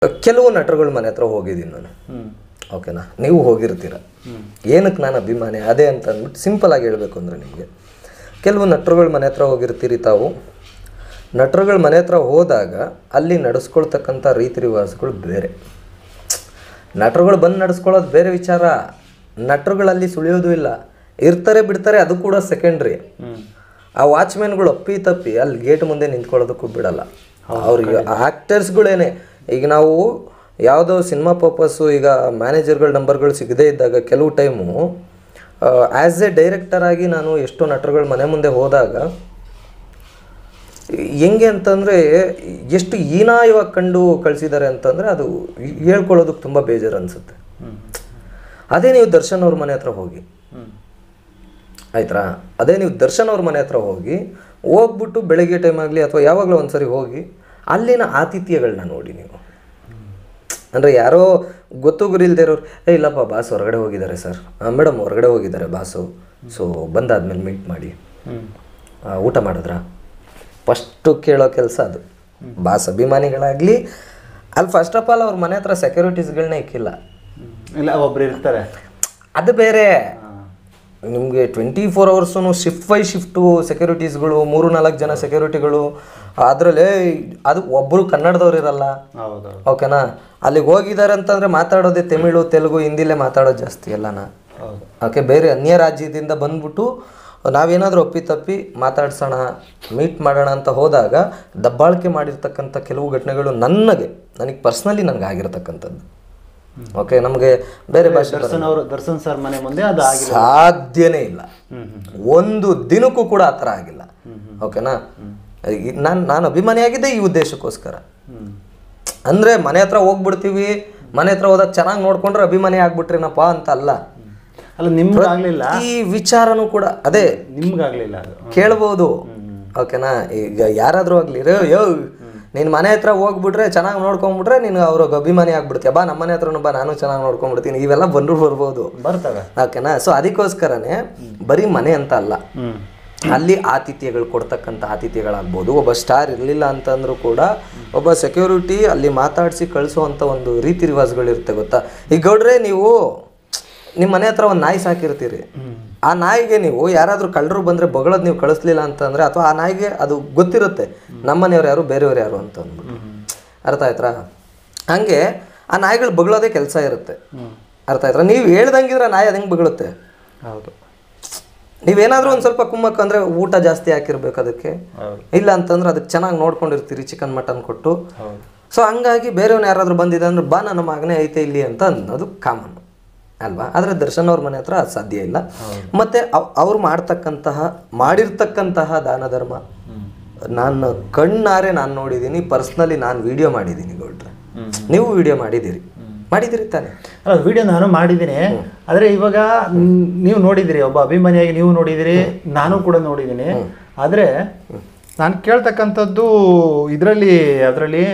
ಕೆಲವು ನಟರುಗಳ ಮನೆ ಹತ್ರ ಹೋಗಿದ್ದೀನಿ ನಾನು ಓಕೆನಾ ನೀವು ಹೋಗಿರ್ತೀರ ಏನಕ್ಕೆ ನಾನು ಅಭಿಮಾನಿ ಅದೇ ಅಂತ ಅಂದ್ಬಿಟ್ಟು ಸಿಂಪಲ್ ಆಗಿ ಹೇಳಬೇಕು ಅಂದರೆ ನಿಮಗೆ ಕೆಲವು ನಟರುಗಳ ಮನೆ ಹತ್ರ ಹೋಗಿರ್ತೀರಿ ತಾವು ನಟರುಗಳ ಮನೆ ಹತ್ರ ಹೋದಾಗ ಅಲ್ಲಿ ನಡೆಸ್ಕೊಳ್ತಕ್ಕಂಥ ರೀತಿ ರಿವಾಜಗಳು ಬೇರೆ ನಟರುಗಳು ಬಂದು ನಡೆಸ್ಕೊಳ್ಳೋದು ಬೇರೆ ವಿಚಾರ ನಟರುಗಳಲ್ಲಿ ಸುಳಿಯೋದು ಇಲ್ಲ ಇರ್ತಾರೆ ಬಿಡ್ತಾರೆ ಅದು ಕೂಡ ಸೆಕೆಂಡ್ರಿ ಆ ವಾಚ್ಮ್ಯಾನ್ಗಳು ಅಪ್ಪಿ ತಪ್ಪಿ ಅಲ್ಲಿ ಗೇಟ್ ಮುಂದೆ ನಿಂತ್ಕೊಳ್ಳೋದಕ್ಕೂ ಬಿಡಲ್ಲ ಅವ್ರಿಗೆ ಆ್ಯಕ್ಟರ್ಸ್ಗಳೇನೆ ಈಗ ನಾವು ಯಾವುದೋ ಸಿನಿಮಾ ಪರ್ಪಸ್ಸು ಈಗ ಮ್ಯಾನೇಜರ್ಗಳ ನಂಬರ್ಗಳು ಸಿಗದೇ ಇದ್ದಾಗ ಕೆಲವು ಟೈಮು ಆ್ಯಸ್ ಎ ಡೈರೆಕ್ಟರ್ ಆಗಿ ನಾನು ಎಷ್ಟೋ ನಟರುಗಳ ಮನೆ ಮುಂದೆ ಹೋದಾಗ ಹೆಂಗೆ ಅಂತಂದರೆ ಎಷ್ಟು ಹೀನಾಯವಾಗಿ ಕಂಡು ಕಳಿಸಿದ್ದಾರೆ ಅಂತಂದರೆ ಅದು ಹೇಳ್ಕೊಳ್ಳೋದಕ್ಕೆ ತುಂಬ ಬೇಜಾರು ಅನಿಸುತ್ತೆ ಅದೇ ನೀವು ದರ್ಶನ್ ಅವ್ರ ಮನೆ ಹತ್ರ ಹೋಗಿ ಆಯ್ತಾ ಅದೇ ನೀವು ದರ್ಶನ್ ಅವ್ರ ಮನೆ ಹತ್ರ ಹೋಗಿ ಹೋಗ್ಬಿಟ್ಟು ಬೆಳಗ್ಗೆ ಟೈಮ್ ಆಗಲಿ ಅಥವಾ ಯಾವಾಗಲೂ ಒಂದ್ಸರಿ ಹೋಗಿ ಅಲ್ಲಿನ ಆತಿಥ್ಯಗಳನ್ನ ನೋಡಿ ನೀವು ಅಂದರೆ ಯಾರೋ ಗೊತ್ತು ಗುರಿಲ್ದೇ ಇರೋರು ಏ ಇಲ್ಲಪ್ಪ ಬಾಸ್ ಹೊರಗಡೆ ಹೋಗಿದ್ದಾರೆ ಸರ್ ಮೇಡಮ್ ಹೊರಗಡೆ ಹೋಗಿದ್ದಾರೆ ಬಾಸು ಸೊ ಬಂದಾದ್ಮೇಲೆ ಮೀಟ್ ಮಾಡಿ ಆ, ಊಟ ಮಾಡಿದ್ರಾ ಫಸ್ಟು ಕೇಳೋ ಕೆಲಸ ಅದು ಬಾಸ್ ಅಭಿಮಾನಿಗಳಾಗಲಿ ಅಲ್ಲಿ ಫಸ್ಟ್ ಆಫ್ ಆಲ್ ಅವ್ರ ಮನೆ ಹತ್ರ ಸೆಕ್ಯೂರಿಟೀಸ್ಗಳನ್ನ ಇಕ್ಕಿಲ್ಲ ಇಲ್ಲ ಒಬ್ರು ಇರ್ತಾರೆ ಅದು ಬೇರೆ ನಿಮಗೆ twenty four hours shift by shift ಸೆಕ್ಯೂರಿಟೀಸ್ಗಳು ಮೂರು ನಾಲ್ಕು ಜನ ಸೆಕ್ಯೂರಿಟಿಗಳು ಅದರಲ್ಲೇ ಅದು ಒಬ್ಬರು ಕನ್ನಡದವ್ರು ಇರಲ್ಲ ಹೌದು ಓಕೆನಾ ಅಲ್ಲಿಗೆ ಹೋಗಿದ್ದಾರೆ ಅಂತಂದರೆ ಮಾತಾಡೋದೇ ತಮಿಳು ತೆಲುಗು ಹಿಂದಿಲೇ ಮಾತಾಡೋದು ಜಾಸ್ತಿ ಎಲ್ಲನ ಹೌದು ಓಕೆ ಬೇರೆ ಅನ್ಯ ರಾಜ್ಯದಿಂದ ಬಂದ್ಬಿಟ್ಟು ನಾವೇನಾದರೂ ಒಪ್ಪಿ ತಪ್ಪಿ ಮಾತಾಡ್ಸೋಣ ಮೀಟ್ ಮಾಡೋಣ ಅಂತ ಹೋದಾಗ ದಬ್ಬಾಳಿಕೆ ಮಾಡಿರ್ತಕ್ಕಂಥ ಕೆಲವು ಘಟನೆಗಳು ನನಗೆ ನನಗೆ ಪರ್ಸ್ನಲಿ ನನಗೆ ಆಗಿರ್ತಕ್ಕಂಥದ್ದು ಓಕೆ ನಮಗೆ ಬೇರೆ ಭಾಷೆ ದರ್ಶನ್ ಅವರು ದರ್ಶನ್ ಸರ್ ಮನೆ ಮುಂದೆ ಅದು ಆಗಿಲ್ಲ ಸಾಧ್ಯನೇ ಇಲ್ಲ ಒಂದು ದಿನಕ್ಕೂ ಕೂಡ ಆ ಥರ ಆಗಿಲ್ಲ ಓಕೆನಾ ನಾನು ನಾನು ಅಭಿಮಾನಿಯಾಗಿದ್ದೆ ಈ ಉದ್ದೇಶಕ್ಕೋಸ್ಕರ ಹ್ಮ್ ಅಂದರೆ ಮನೆ ಹತ್ರ ಹೋಗ್ಬಿಡ್ತೀವಿ ಮನೆ ಹತ್ರ ಹೋದಾಗ ಚೆನ್ನಾಗಿ ನೋಡ್ಕೊಂಡ್ರೆ ಅಭಿಮಾನಿ ಆಗ್ಬಿಟ್ರೇನಪ್ಪ ಅಂತ ಅಲ್ಲ ಅಲ್ಲ ನಿಮ್ಗೆ ಆಗ್ಲಿಲ್ಲ ಈ ವಿಚಾರನೂ ಕೂಡ ಅದೇ ನಿಮ್ಗಾಗ್ಲಿಲ್ಲ ಅದು ಕೇಳ್ಬೋದು ಓಕೆನಾ ಈಗ ಯಾರಾದರೂ ಆಗಲಿ ರೇ ಯೋ ನೀನು ಮನೆ ಹತ್ರ ಹೋಗ್ಬಿಟ್ರೆ ಚೆನ್ನಾಗಿ ನೋಡ್ಕೊಂಬಿಟ್ರೆ ನೀನು ಅವ್ರಿಗೆ ಅಭಿಮಾನಿ ಆಗ್ಬಿಡ್ತೀಯ ಬಾ ನಮ್ಮ ಮನೆ ಹತ್ರನೂ ಬಾ ನಾನು ಚೆನ್ನಾಗಿ ನೋಡ್ಕೊಂಡ್ಬಿಡ್ತೀನಿ ಇವೆಲ್ಲ ಬಂದ್ರು ಬರ್ಬೋದು ಬರ್ತವೆ ಓಕೆನಾ ಸೊ ಅದಕ್ಕೋಸ್ಕರನೇ ಬರೀ ಮನೆ ಅಂತ ಅಲ್ಲ ಹ್ಮ್ ಅಲ್ಲಿ ಆತಿಥ್ಯಗಳು ಕೊಡ್ತಕ್ಕಂಥ ಆತಿಥ್ಯಗಳಾಗ್ಬೋದು ಒಬ್ಬ ಸ್ಟಾರ್ ಇರಲಿಲ್ಲ ಅಂತಂದ್ರೂ ಕೂಡ ಒಬ್ಬ ಸೆಕ್ಯೂರಿಟಿ ಅಲ್ಲಿ ಮಾತಾಡಿಸಿ ಕಳಿಸುವಂಥ ಒಂದು ರೀತಿ ರಿವಾಜ್ಗಳಿರುತ್ತೆ ಗೊತ್ತಾ ಈಗ ಗೌಡ್ರೆ ನೀವು ನಿಮ್ಮ ಮನೆ ಹತ್ರ ಒಂದು ನಾಯಿ ಸಾಕಿರ್ತೀರಿ ಆ ನಾಯಿಗೆ ನೀವು ಯಾರಾದರೂ ಕಳ್ಳರು ಬಂದರೆ ಬಗಳೋದು ನೀವು ಕಳಿಸ್ಲಿಲ್ಲ ಅಂತಂದರೆ ಅಥವಾ ಆ ನಾಯಿಗೆ ಅದು ಗೊತ್ತಿರುತ್ತೆ ನಮ್ಮನೆಯವ್ರು ಯಾರು ಬೇರೆಯವ್ರು ಯಾರು ಅಂತ ಅಂದ್ಬಿಟ್ಟು ಅರ್ಥ ಆಯ್ತಾ ಹಂಗೆ ಆ ನಾಯಿಗಳು ಬಗಳೋದೇ ಕೆಲಸ ಇರುತ್ತೆ ಅರ್ಥ ಆಯ್ತಾ ನೀವು ಹೇಳ್ದಂಗಿದ್ರೆ ನಾಯಿ ಅದು ಹೆಂಗೆ ಬಗಳುತ್ತೆ ಹೌದು ನೀವೇನಾದ್ರೂ ಒಂದು ಸ್ವಲ್ಪ ಕುಮ್ಮಕ್ಕ ಅಂದ್ರೆ ಊಟ ಜಾಸ್ತಿ ಹಾಕಿರ್ಬೇಕು ಅದಕ್ಕೆ ಹೌದು ಇಲ್ಲ ಅಂತಂದ್ರೆ ಅದಕ್ಕೆ ಚೆನ್ನಾಗಿ ನೋಡ್ಕೊಂಡಿರ್ತೀರಿ ಚಿಕನ್ ಮಟನ್ ಕೊಟ್ಟು ಹೌದು ಸೊ ಹಂಗಾಗಿ ಬೇರೆಯವ್ನು ಯಾರಾದ್ರೂ ಬಂದಿದೆ ಅಂದ್ರೆ ಬಾ ನನ್ನ ಮಗನೇ ಐತೆ ಇಲ್ಲಿ ಅಂತ ಅನ್ನೋದು ಕಾಮನ್ ಅಲ್ವಾ ಆದರೆ ದರ್ಶನ್ ಅವ್ರ ಮನೆ ಹತ್ರ ಅದು ಸಾಧ್ಯ ಇಲ್ಲ ಮತ್ತೆ ಅವ್- ಅವ್ರು ಮಾಡ್ತಕ್ಕಂತಹ ಮಾಡಿರ್ತಕ್ಕಂತಹ ದಾನ ಧರ್ಮ ನಾನು ಕಣ್ಣಾರೆ ನಾನು ನೋಡಿದ್ದೀನಿ ಪರ್ಸ್ನಲಿ ನಾನು ವಿಡಿಯೋ ಮಾಡಿದ್ದೀನಿ ಗೌಡ್ರೆ ನೀವು ವಿಡಿಯೋ ಮಾಡಿದ್ದೀರಿ ಮಾಡಿದ್ದೀರಿ ತಾನೆ ಅಲ್ಲ ವಿಡಿಯೋ ನಾನು ಮಾಡಿದ್ದೀನಿ ಆದರೆ ಇವಾಗ ಮ್, ನೀವು ನೋಡಿದಿರಿ ಒಬ್ಬ ಅಭಿಮಾನಿಯಾಗಿ ನೀವು ನೋಡಿದಿರಿ ನಾನು ಕೂಡ ನೋಡಿದ್ದೀನಿ ಆದರೆ ನಾನು ಕೇಳ್ತಕ್ಕಂಥದ್ದು ಇದರಲ್ಲಿ ಅದರಲ್ಲಿ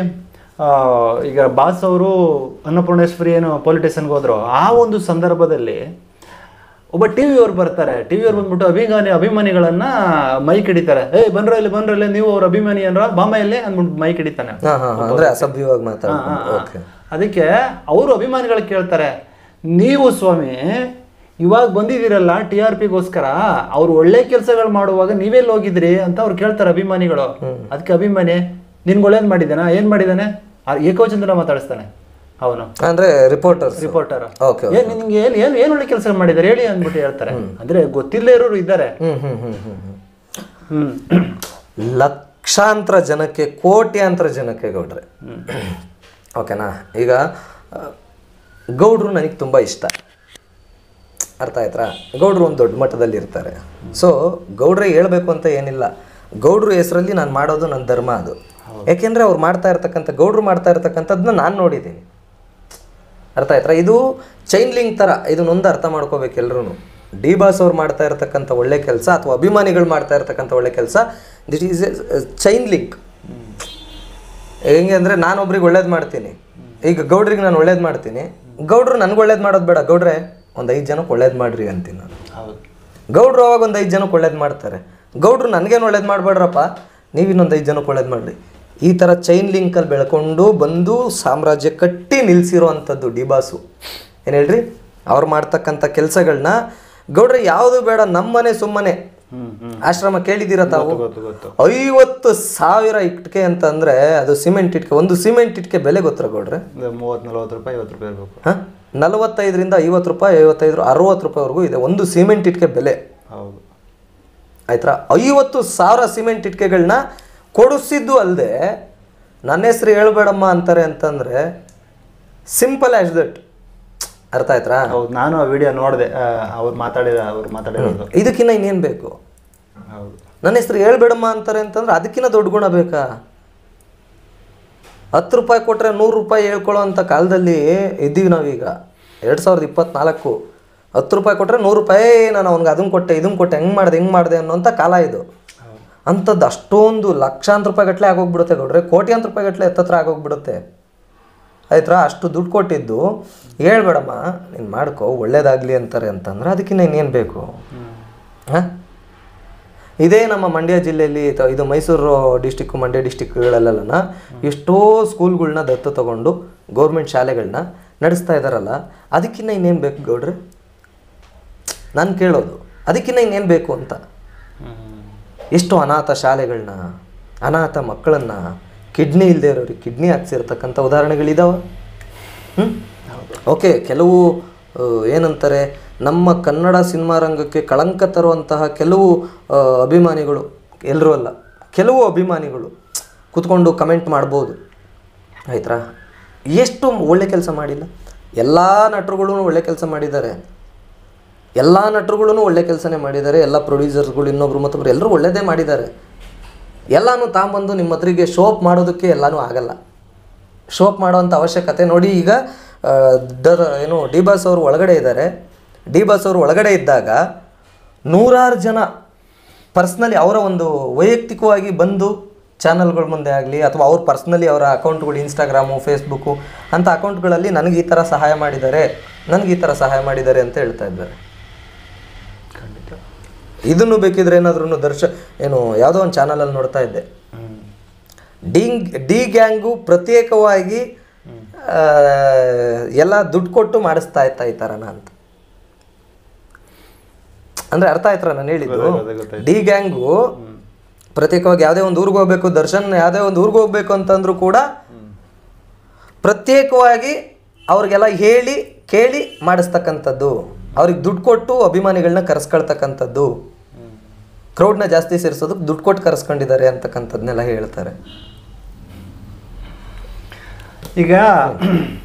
ಈಗ ಬಾಸ್ ಅವರು ಅನ್ನಪೂರ್ಣೇಶ್ವರಿ ಏನು ಪೊಲೀಸ್ ಸ್ಟೇಷನ್ಗೆ ಹೋದ್ರು ಆ ಒಂದು ಸಂದರ್ಭದಲ್ಲಿ ಒಬ್ಬ ಟಿ ಅವ್ರು ಬರ್ತಾರೆ ಟಿ ಅವ್ರು ಬಂದ್ಬಿಟ್ಟು ಅಭಿಮಾನಿ ಅಭಿಮಾನಿಗಳನ್ನ ಮೈಕ್ ಹಿಡಿತಾರೆ ಏಯ್ ಬನ್ರ ಇಲ್ಲಿ ಬನ್ರ ಇಲ್ಲಿ ನೀವು ಅವ್ರ ಅಭಿಮಾನಿ ಅನ್ರ ಬಾಮ ಇಲ್ಲಿ ಅಂದ್ಬಿಟ್ಟು ಮೈಕ್ ಹಿಡಿತಾನೆ ಹಾ ಹಾ ಹಾ. ಅಂದ್ರೆ ಅಸಭ್ಯವಾಗಿ ಮಾತಾಡ್ಕೊಂಡು ಓಕೆ ಅದಕ್ಕೆ ಅವರು ಅಭಿಮಾನಿಗಳು ಕೇಳ್ತಾರೆ ನೀವು ಸ್ವಾಮಿ ಇವಾಗ ಬಂದಿದ್ದೀರಲ್ಲ ಟಿ ಆರ್ ಪಿಗೋಸ್ಕರ ಅವ್ರು ಒಳ್ಳೆ ಕೆಲಸಗಳು ಮಾಡುವಾಗ ನೀವೆಲ್ಲಿ ಹೋಗಿದ್ರಿ ಅಂತ ಅವ್ರು ಕೇಳ್ತಾರೆ ಅಭಿಮಾನಿಗಳು ಅದಕ್ಕೆ ಅಭಿಮಾನಿ ನಿನ್ಗೆ ಒಳ್ಳೇದು ಮಾಡಿದ್ದಾನ ಏನ್ ಮಾಡಿದಾನೆ ಆ ಏಕವಚನದಲ್ಲಿ ಮಾತಾಡಿಸ್ತಾನೆ ಅವನು ಅಂದ್ರೆ ರಿಪೋರ್ಟರ್ಸ್ ರಿಪೋರ್ಟರ್ ಓಕೆ ಏನ್ ನಿಮ್ಗೆ ಏನ್ ಏನ್ ಏನ್ ಒಳ್ಳೆ ಕೆಲಸ ಮಾಡಿದಾರೆ ಹೇಳಿ ಅಂದ್ಬಿಟ್ಟು ಹೇಳ್ತಾರೆ ಅಂದ್ರೆ ಗೊತ್ತಿಲ್ಲೇ ಇರೋರು ಇದ್ದಾರೆ ಹ್ಮ್ ಹ್ಮ್ ಹ್ಮ್ ಹ್ಮ್ ಹ್ಮ್ ಹ್ಮ್ ಲಕ್ಷಾಂತರ ಜನಕ್ಕೆ ಕೋಟ್ಯಾಂತರ ಜನಕ್ಕೆ ಗೌಡ್ರೆ ಓಕೆನಾ ಈಗ ಆ, ಗೌಡ್ರು ನನಗೆ ತುಂಬ ಇಷ್ಟ ಅರ್ಥ ಆಯ್ತಾ ಗೌಡ್ರು ಒಂದು ದೊಡ್ಡ ಮಟ್ಟದಲ್ಲಿ ಇರ್ತಾರೆ ಸೊ ಗೌಡ್ರೆ ಹೇಳ್ಬೇಕು ಅಂತ ಏನಿಲ್ಲ ಗೌಡ್ರು ಹೆಸರಲ್ಲಿ ನಾನು ಮಾಡೋದು ನನ್ನ ಧರ್ಮ ಅದು ಯಾಕೆಂದರೆ ಅವ್ರು ಮಾಡ್ತಾ ಇರ್ತಕ್ಕಂಥ ಗೌಡ್ರು ಮಾಡ್ತಾ ಇರ್ತಕ್ಕಂಥದ್ದನ್ನ ನಾನು ನೋಡಿದ್ದೀನಿ ಅರ್ಥ ಆಯ್ತಾ ಇದು ಚೈನ್ ಲಿಂಕ್ ಥರ ಇದನ್ನೊಂದು ಅರ್ಥ ಮಾಡ್ಕೋಬೇಕು ಎಲ್ರೂ ಡಿ ಬಾಸ್ ಅವ್ರು ಮಾಡ್ತಾ ಇರ್ತಕ್ಕಂಥ ಒಳ್ಳೆ ಕೆಲಸ ಅಥವಾ ಅಭಿಮಾನಿಗಳು ಮಾಡ್ತಾ ಇರ್ತಕ್ಕಂಥ ಒಳ್ಳೆ ಕೆಲಸ that is a chain link ಹೆಂಗೆ ಅಂದರೆ ನಾನೊಬ್ರಿಗೆ ಒಳ್ಳೇದು ಮಾಡ್ತೀನಿ ಈಗ ಗೌಡ್ರಿಗೆ ನಾನು ಒಳ್ಳೇದು ಮಾಡ್ತೀನಿ ಗೌಡ್ರು ನನಗೆ ಒಳ್ಳೇದು ಮಾಡೋದು ಬೇಡ ಗೌಡ್ರೆ ಒಂದು ಐದು ಜನಕ್ಕೆ ಒಳ್ಳೇದು ಮಾಡ್ರಿ ಅಂತೀನಿ ನಾನು ಹೌದು ಗೌಡ್ರು ಅವಾಗ ಒಂದು ಐದು ಜನಕ್ಕೆ ಒಳ್ಳೇದು ಮಾಡ್ತಾರೆ ಗೌಡ್ರು ನನಗೇನು ಒಳ್ಳೇದು ಮಾಡಬೇಡ್ರಪ್ಪ ನೀವು ಇನ್ನೊಂದು ಐದು ಜನಕ್ಕೆ ಒಳ್ಳೇದು ಮಾಡಿರಿ ಈ ಥರ ಚೈನ್ ಲಿಂಕಲ್ಲಿ ಬೆಳ್ಕೊಂಡು ಬಂದು ಸಾಮ್ರಾಜ್ಯ ಕಟ್ಟಿ ನಿಲ್ಸಿರೋ ಅಂಥದ್ದು ಡಿಬಾಸು ಏನು ಹೇಳ್ರಿ ಅವ್ರು ಮಾಡ್ತಕ್ಕಂಥ ಕೆಲಸಗಳನ್ನ ಗೌಡ್ರೆ ಯಾವುದು ಬೇಡ ನಮ್ಮನೆ ಸುಮ್ಮನೆ ಹ್ಮ್ ಹ್ಮ್ ಆಶ್ರಮ ಕೇಳಿದ್ದೀರ ತಾವು ಗೊತ್ತು ಗೊತ್ತು ಐವತ್ತು ಸಾವಿರ ಇಟ್ಕೆ ಅಂತಂದ್ರೆ ಅದು ಸಿಮೆಂಟ್ ಇಟ್ಕೆ ಒಂದು ಸಿಮೆಂಟ್ ಇಟ್ಕೆ ಬೆಲೆ ಗೊತ್ತರ ಗೌಡ್ರೆ ಒಂದು ಮೂವತ್ತು ನಲ್ವತ್ತು ರೂಪಾಯಿ ಐವತ್ತು ರೂಪಾಯಿ ಇರಬೇಕು ಹಾಂ ನಲವತ್ತೈದರಿಂದ ಐವತ್ತು ರೂಪಾಯಿ ಐವತ್ತೈದು ಅರವತ್ತು ರೂಪಾಯಿವರೆಗೂ ಇದೆ ಒಂದು ಸಿಮೆಂಟ್ ಇಟ್ಕೆ ಬೆಲೆ ಹೌದು ಆಯ್ತಾ ಐವತ್ತು ಸಾವಿರ ಸಿಮೆಂಟ್ ಇಟ್ಕೆಗಳನ್ನ ಕೊಡಿಸಿದ್ದು ಅಲ್ಲದೆ ನನ್ನ ಹೆಸರು ಹೇಳ್ಬೇಡಮ್ಮ ಅಂತಾರೆ ಅಂತಂದರೆ ಸಿಂಪಲ್ ಆ್ಯಸ್ ದಟ್ ಅರ್ಥ ಆಯ್ತಾ ಹೌದು ನಾನು ಆ ವಿಡಿಯೋ ನೋಡಿದೆ ಅವ್ರು ಮಾತಾಡಿದ ಅವ್ರು ಮಾತಾಡಿರೋದು ಇದಕ್ಕಿನ್ನ ಇನ್ನೇನು ಬೇಕು ಹೌದು ನನ್ನ ಹೆಸರು ಹೇಳ್ಬೇಡಮ್ಮ ಅಂತಾರೆ ಅಂತಂದ್ರೆ ಅದಕ್ಕಿಂತ ದೊಡ್ಡ ಗುಣ ಬೇಕಾ ಹತ್ತು ರೂಪಾಯಿ ಕೊಟ್ಟರೆ ನೂರು ರೂಪಾಯಿ ಹೇಳ್ಕೊಳ್ಳೋ ಅಂಥ ಕಾಲದಲ್ಲಿ ಇದ್ದೀವಿ ನಾವೀಗ ಎರಡು ಸಾವಿರದ ಇಪ್ಪತ್ನಾಲ್ಕು ಹತ್ತು ರೂಪಾಯಿ ಕೊಟ್ಟರೆ ನೂರು ರೂಪಾಯಿ ನಾನು ಅವ್ನಿಗೆ ಅದನ್ನು ಕೊಟ್ಟೆ ಇದನ್ನು ಕೊಟ್ಟೆ ಹೆಂಗೆ ಮಾಡಿದೆ ಹೆಂಗೆ ಮಾಡಿದೆ ಅನ್ನೋಂಥ ಕಾಲ ಇದು ಅಂಥದ್ದು ಅಷ್ಟೊಂದು ಲಕ್ಷಾಂತರ ರೂಪಾಯಿ ಗಟ್ಟಲೆ ಆಗೋಗ್ಬಿಡುತ್ತೆ ಗೌಡ್ರೆ ಕೋಟ್ಯಾಂತರ ರೂಪಾಯಿ ಗಟ್ಟಲೆ ಎತ್ತತ್ರ ಆಗೋಗ್ಬಿಡುತ್ತೆ ಆಯ್ತಾ ಅಷ್ಟು ದುಡ್ಡು ಕೊಟ್ಟಿದ್ದು ಹೇಳ್ಬೇಡಮ್ಮ ನೀನು ಮಾಡ್ಕೊ ಒಳ್ಳೇದಾಗಲಿ ಅಂತಾರೆ ಅಂತಂದ್ರೆ ಅದಕ್ಕಿಂತ ಇನ್ನೇನು ಬೇಕು ಹಾಂ ಇದೇ ನಮ್ಮ ಮಂಡ್ಯ ಜಿಲ್ಲೆಯಲ್ಲಿ ತ- ಇದು ಮೈಸೂರು ಡಿಸ್ಟಿಕ್ಕು ಮಂಡ್ಯ ಡಿಸ್ಟಿಕ್ಗಳಲ್ಲೆಲ್ಲ ಎಷ್ಟೋ ಸ್ಕೂಲ್ಗಳ್ನ ದತ್ತು ತಗೊಂಡು ಗೌರ್ಮೆಂಟ್ ಶಾಲೆಗಳನ್ನ ನಡೆಸ್ತಾ ಇದ್ದಾರಲ್ಲ ಅದಕ್ಕಿಂತ ಇನ್ನೇನು ಬೇಕು ಗೌಡ್ರೆ ನಾನು ಕೇಳೋದು ಅದಕ್ಕಿಂತ ಇನ್ನೇನು ಬೇಕು ಅಂತ ಎಷ್ಟು ಅನಾಥ ಶಾಲೆಗಳನ್ನ ಅನಾಥ ಮಕ್ಕಳನ್ನ ಕಿಡ್ನಿ ಇಲ್ಲದೆ ಇರೋರಿಗೆ ಕಿಡ್ನಿ ಹಾಕ್ಸಿರ್ತಕ್ಕಂಥ ಉದಾಹರಣೆಗಳಿದಾವೆ ಹ್ಞೂ ಓಕೆ ಕೆಲವು ಆ, ಏನಂತಾರೆ ನಮ್ಮ ಕನ್ನಡ ಸಿನಿಮಾ ರಂಗಕ್ಕೆ ಕಳಂಕ ತರುವಂತಹ ಕೆಲವು ಆ, ಅಭಿಮಾನಿಗಳು ಎಲ್ಲರೂ ಅಲ್ಲ ಕೆಲವು ಅಭಿಮಾನಿಗಳು ಕೂತ್ಕೊಂಡು ಕಮೆಂಟ್ ಮಾಡ್ಬೋದು ಆಯ್ತಾ ಎಷ್ಟು ಒಳ್ಳೆ ಕೆಲಸ ಮಾಡಿಲ್ಲ ಎಲ್ಲ ನಟರುಗಳು ಒಳ್ಳೆ ಕೆಲಸ ಮಾಡಿದ್ದಾರೆ ಎಲ್ಲ ನಟರುಗಳು ಒಳ್ಳೆ ಕೆಲಸನೇ ಮಾಡಿದ್ದಾರೆ ಎಲ್ಲ ಪ್ರೊಡ್ಯೂಸರ್ಸ್ಗಳು ಇನ್ನೊಬ್ರು ಮತ್ತೊಬ್ರು ಎಲ್ಲರೂ ಒಳ್ಳೆಯದೇ ಮಾಡಿದ್ದಾರೆ ಎಲ್ಲನೂ ತಾಂಬಂದು ನಿಮ್ಮ ಹತ್ರಿಗೆ ಶೋಪ್ ಮಾಡೋದಕ್ಕೆ ಎಲ್ಲನೂ ಆಗಲ್ಲ ಶೋಪ್ ಮಾಡೋವಂಥ ಅವಶ್ಯಕತೆ ನೋಡಿ ಈಗ ಆ, ದರ್ ಏನು ಡಿ ಬಾಸ್ ಅವರು ಒಳಗಡೆ ಇದ್ದಾರೆ ಡಿ ಬಾಸ್ ಅವರು ಒಳಗಡೆ ಇದ್ದಾಗ ನೂರಾರು ಜನ ಪರ್ಸ್ನಲಿ ಅವರ ಒಂದು ವೈಯಕ್ತಿಕವಾಗಿ ಬಂದು ಚಾನಲ್ಗಳ ಮುಂದೆ ಆಗಲಿ ಅಥವಾ ಅವ್ರ ಪರ್ಸ್ನಲಿ ಅವರ ಅಕೌಂಟ್ಗಳು ಇನ್ಸ್ಟಾಗ್ರಾಮು ಫೇಸ್ಬುಕ್ಕು ಅಂಥ ಅಕೌಂಟ್ಗಳಲ್ಲಿ ನನಗೆ ಈ ಥರ ಸಹಾಯ ಮಾಡಿದ್ದಾರೆ ನನಗೆ ಈ ಥರ ಸಹಾಯ ಮಾಡಿದ್ದಾರೆ ಅಂತ ಹೇಳ್ತಾ ಇದ್ದಾರೆ ಖಂಡಿತ ಇದನ್ನು ಬೇಕಿದ್ರೆ ಏನಾದ್ರೂ ದರ್ಶ ಏನು ಯಾವುದೋ ಒಂದು ಚಾನಲಲ್ಲಿ ನೋಡ್ತಾ ಇದ್ದೆ ಹ್ಮ್ ಡಿ ಡಿ ಗ್ಯಾಂಗು ಪ್ರತ್ಯೇಕವಾಗಿ ಆ, ಎಲ್ಲ ದುಡ್ಡು ಕೊಟ್ಟು ಮಾಡಿಸ್ತಾ ಇತ್ತ ಈ ಥರನ ಅಂತ ಅಂದ್ರೆ ಅರ್ಥ ಆಯ್ತರ ನಾನು ಹೇಳಿದ್ದು ಗೊತ್ತಾಯ್ತು, ಗೊತ್ತಾಯ್ತು. ಡಿ ಗ್ಯಾಂಗು ಪ್ರತ್ಯೇಕವಾಗಿ ಯಾವುದೇ ಒಂದು ಊರಿಗೆ ಹೋಗ್ಬೇಕು ದರ್ಶನ್ ಯಾವುದೇ ಒಂದು ಊರಿಗೆ ಹೋಗ್ಬೇಕು ಅಂತಂದ್ರೂ ಕೂಡ ಪ್ರತ್ಯೇಕವಾಗಿ ಅವ್ರಿಗೆಲ್ಲ ಹೇಳಿ ಕೇಳಿ ಮಾಡಿಸ್ತಕ್ಕಂಥದ್ದು ಅವ್ರಿಗೆ ದುಡ್ಡು ಕೊಟ್ಟು ಅಭಿಮಾನಿಗಳನ್ನ ಕರೆಸ್ಕೊಳ್ತಕ್ಕಂಥದ್ದು ಕ್ರೌಡ್ನ ಜಾಸ್ತಿ ಸೇರಿಸೋದಕ್ಕೆ ದುಡ್ಡು ಕೊಟ್ಟು ಕರೆಸ್ಕೊಂಡಿದ್ದಾರೆ ಅಂತಕ್ಕಂಥದ್ನೆಲ್ಲ ಹೇಳ್ತಾರೆ ಈಗ